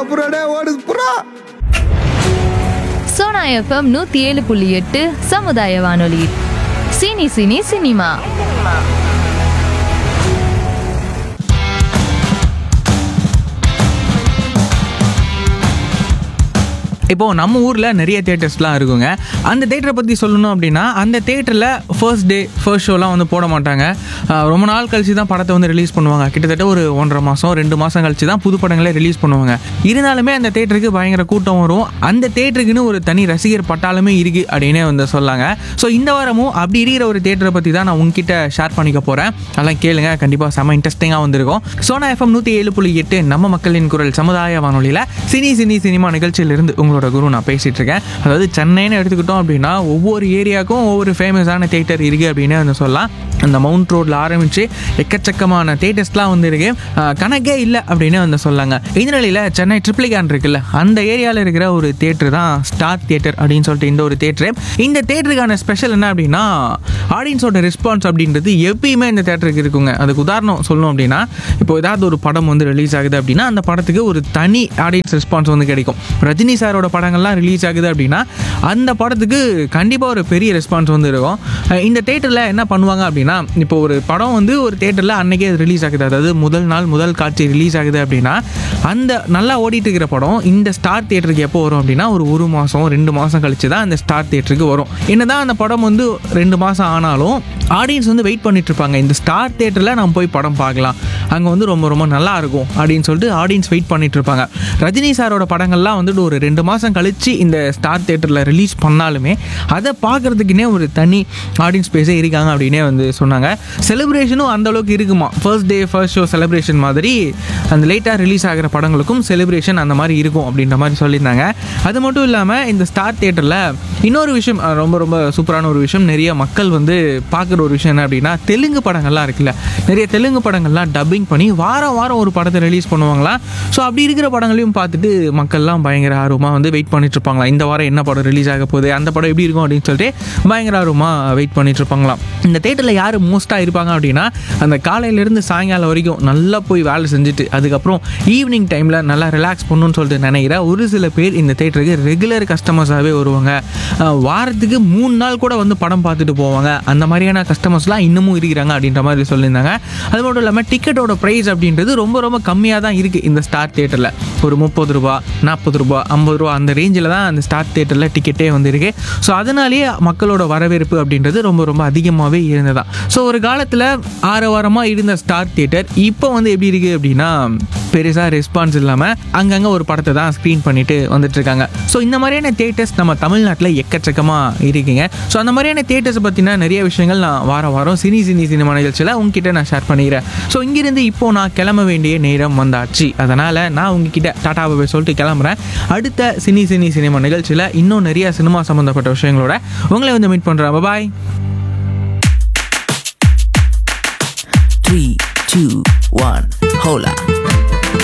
புறா புறா டே ஓடுது புறா சோனா எஃப்எம் நூத்தி ஏழு புள்ளி எட்டு சமுதாய வானொலி சினி சினி சினிமா இப்போ நம்ம ஊரில் நிறைய தேட்டர்ஸ்லாம் இருக்குங்க அந்த தேட்டரை பற்றி சொல்லணும் அப்படின்னா அந்த தேட்டரில் ஃபர்ஸ்ட் டே ஃபர்ஸ்ட் ஷோலாம் வந்து போட மாட்டாங்க ஆஹ் ரொம்ப நாள் கழிச்சு தான் படத்தை வந்து ரிலீஸ் பண்ணுவாங்க கிட்டத்தட்ட ஒரு ஒன்றரை மாதம் ரெண்டு மாதம் கழிச்சு தான் புது படங்களே ரிலீஸ் பண்ணுவாங்க இருந்தாலுமே அந்த தேட்டருக்கு பயங்கர கூட்டம் வரும் அந்த தேட்டருக்குன்னு ஒரு தனி ரசிகர் பட்டாலுமே இருக்குது அப்படின்னே வந்து சொல்லாங்க ஸோ இந்த வாரமும் அப்படி இருக்கிற ஒரு தேட்டரை பற்றி தான் நான் உங்ககிட்ட ஷேர் பண்ணிக்க போகிறேன் அதெல்லாம் கேளுங்க கண்டிப்பாக செம்ம இன்ட்ரெஸ்டிங்காக வந்திருக்கும் சோனா எஃப்எம் நூற்றி ஏழு புள்ளி எட்டு நம்ம மக்களின் குரல் சமுதாய வானொலியில் சினி சினி சினிமா நிகழ்ச்சியிலிருந்து உங்களோட குரு நான் பேசிட்டு இருக்கேன் அதாவது சென்னைன்னு எடுத்துக்கிட்டோம் அப்படின்னா ஒவ்வொரு ஏரியாவுக்கும் ஒவ்வொரு ஃபேமஸான தேட்டர் இருக்குது அப்படின்னு வந்து சொல்லலாம் அந்த மவுண்ட் ரோட்டில் ஆரம்பித்து எக்கச்சக்கமான தேட்டர்ஸ்லாம் வந்து இருக்கு ஆஹ் கணக்கே இல்லை அப்படின்னு வந்து சொல்லாங்க இந்த நிலையில் சென்னை ட்ரிப்ளிகான் இருக்குல்ல அந்த ஏரியாவில் இருக்கிற ஒரு தேட்டர் தான் ஸ்டார் தியேட்டர் அப்படின்னு சொல்லிட்டு இந்த ஒரு தேட்டரு இந்த தேட்டருக்கான ஸ்பெஷல் என்ன அப்படின்னா ஆடியன்ஸோட ரெஸ்பான்ஸ் அப்படின்றது எப்பயுமே இந்த தேட்டருக்கு இருக்குங்க அதுக்கு உதாரணம் சொல்லணும் அப்படின்னா இப்போ ஏதாவது ஒரு படம் வந்து ரிலீஸ் ஆகுது அப்படின்னா அந்த படத்துக்கு ஒரு தனி ஆடியன்ஸ் ரெஸ்பான்ஸ் வந்து கிடைக்கும் ரஜினி சாரோட படங்கள்லாம் ரிலீஸ் ஆகுது அப்படின்னா அந்த படத்துக்கு கண்டிப்பாக ஒரு பெரிய ரெஸ்பான்ஸ் வந்து இருக்கும் அஹ் இந்த தேட்டரில் என்ன பண்ணுவாங்க அப்படின்னா இப்போ ஒரு படம் வந்து ஒரு தேட்டரில் அன்னைக்கே ரிலீஸ் ஆகுது அதாவது முதல் நாள் முதல் காட்சி ரிலீஸ் ஆகுது அப்படின்னா அந்த நல்லா ஓடிட்டு இருக்கிற படம் இந்த ஸ்டார் தியேட்டருக்கு எப்போ வரும் அப்படின்னா ஒரு ஒரு மாதம் ரெண்டு மாதம் கழிச்சு தான் அந்த ஸ்டார் தியேட்டருக்கு வரும் என்னதான் அந்த படம் வந்து ரெண்டு மாதம் ஆனாலும் ஆடியன்ஸ் வந்து வெயிட் பண்ணிட்டு இருப்பாங்க இந்த ஸ்டார் தியேட்டரில் நம்ம போய் படம் பார்க்கலாம் அங்கே வந்து ரொம்ப ரொம்ப நல்லா இருக்கும் அப்படின்னு சொல்லிட்டு ஆடியன்ஸ் வெயிட் பண்ணிட்டு இருப்பாங்க ரஜினி சாரோட படங்கள்லாம் வந்துட்டு ஒரு ரெண்டு மாதம் கழிச்சு இந்த ஸ்டார் தியேட்டரில் ரிலீஸ் பண்ணாலுமே அதை பார்க்கறதுக்குனே ஒரு தனி ஆடியன்ஸ் பேஸே இருக்காங்க அப்படின்னே வந்து சொன்னாங்க செலிப்ரேஷனும் அந்த அளவுக்கு இருக்குமா first day first show celebration மாதிரி அந்த லேட்டாக ரிலீஸ் ஆகிற படங்களுக்கும் செலிப்ரேஷன் அந்த மாதிரி இருக்கும் அப்படின்ற மாதிரி சொல்லியிருந்தாங்க அது மட்டும் இல்லாமல் இந்த ஸ்டார் தியேட்டரில் இன்னொரு விஷயம் அஹ், ரொம்ப ரொம்ப சூப்பரான ஒரு விஷயம் நிறைய மக்கள் வந்து பார்க்குற ஒரு விஷயம் என்ன அப்படின்னா தெலுங்கு படங்கள்லாம் இருக்குல்ல நிறைய தெலுங்கு படங்கள்லாம் டப்பிங் பண்ணி வாரம் வாரம் ஒரு படத்தை ரிலீஸ் பண்ணுவாங்களாம் ஸோ அப்படி இருக்கிற படங்களையும் பார்த்துட்டு மக்கள்லாம் பயங்கர ஆர்வமாக வந்து வெயிட் பண்ணிட்டு இருப்பாங்களாம் இந்த வாரம் என்ன படம் ரிலீஸ் ஆக போகுது அந்த படம் எப்படி இருக்கும் அப்படின்னு சொல்லிட்டு பயங்கர ஆர்வமாக வெயிட் பண்ணிட்டு இருப்பாங்களாம் இந்த தேட்டரில் யார் மோஸ்ட்டாக இருப்பாங்க அப்படின்னா அந்த காலையிலேருந்து சாயங்காலம் வரைக்கும் நல்லா போய் வேலை செஞ்சுட்டு அதுக்கப்புறம் ஈவினிங் டைமில் நல்லா ரிலாக்ஸ் பண்ணணும்னு சொல்லிட்டு நினைக்கிற ஒரு சில பேர் இந்த தேட்டருக்கு ரெகுலர் கஸ்டமர்ஸாகவே வருவாங்க அஹ் வாரத்துக்கு மூணு நாள் கூட வந்து படம் பார்த்துட்டு போவாங்க அந்த மாதிரியான கஸ்டமர்ஸ்லாம் இன்னமும் இருக்கிறாங்க அப்படின்ற மாதிரி சொல்லியிருந்தாங்க அது மட்டும் இல்லாமல் டிக்கெட்டோட ப்ரைஸ் அப்படின்றது ரொம்ப ரொம்ப கம்மியாக தான் இருக்குது இந்த ஸ்டார் தேட்டரில் ஒரு முப்பது ரூபா நாற்பது ரூபா ஐம்பது ரூபா அந்த ரேஞ்சில் தான் அந்த ஸ்டார் தேட்டரில் டிக்கெட்டே வந்து இருக்கு ஸோ அதனாலேயே மக்களோட வரவேற்பு அப்படின்றது ரொம்ப ரொம்ப அதிகமாகவே இருந்ததா ஸோ ஒரு காலத்தில் ஆறு வாரமாக இருந்த ஸ்டார் தியேட்டர் இப்போ வந்து எப்படி இருக்குது அப்படின்னா பெருசாக ரெஸ்பான்ஸ் இல்லாமல் அங்கங்கே ஒரு படத்தை தான் ஸ்க்ரீன் பண்ணிட்டு வந்துட்டு இருக்காங்க ஸோ இந்த மாதிரியான தேட்டர்ஸ் நம்ம தமிழ்நாட்டில் எக்கச்சக்கமாக இருக்குங்க ஸோ அந்த மாதிரியான தேட்டர்ஸை பற்றின நிறைய விஷயங்கள் நான் வாரம் வாரம் சினி சினி சினிமா நிகழ்ச்சியில் உங்ககிட்ட நான் ஷேர் பண்ணிக்கிறேன் ஸோ இங்கிருந்து இப்போ நான் கிளம்ப வேண்டிய நேரம் வந்தாச்சு அதனால் நான் உங்ககிட்ட டாட்டாவை போய் சொல்லிட்டு கிளம்புறேன் அடுத்த சினி சினி சினிமா நிகழ்ச்சியில் இன்னும் நிறைய சினிமா சம்மந்தப்பட்ட விஷயங்களோட உங்களை வந்து மீட் பண்ணுறேன் பாய் Three, two, one, hola.